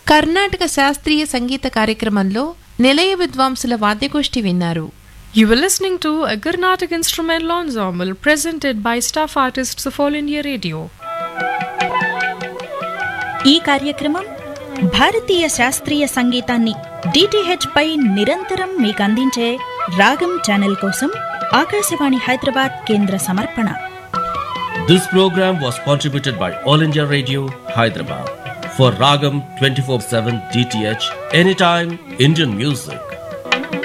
కర్ణాటక శాస్త్రీయ సంగీత కార్యక్రమంలో నిలయ విద్వాంసుల వాద్యగోష్ఠి విన్నారు You were listening to a Carnatic instrumental ensemble presented by staff artists of All India Radio. ఈ కార్యక్రమం భారతీయ శాస్త్రీయ సంగీతాన్ని డిటిహెచ్ పై నిరంతరం మీకు అందించే రాగం ఛానల్ కోసం ఆకాశవాణి హైదరాబాద్ కేంద్ర సమర్పణ This program was contributed by All India Radio, Hyderabad. For Ragam 24 7 DTH, anytime Indian music.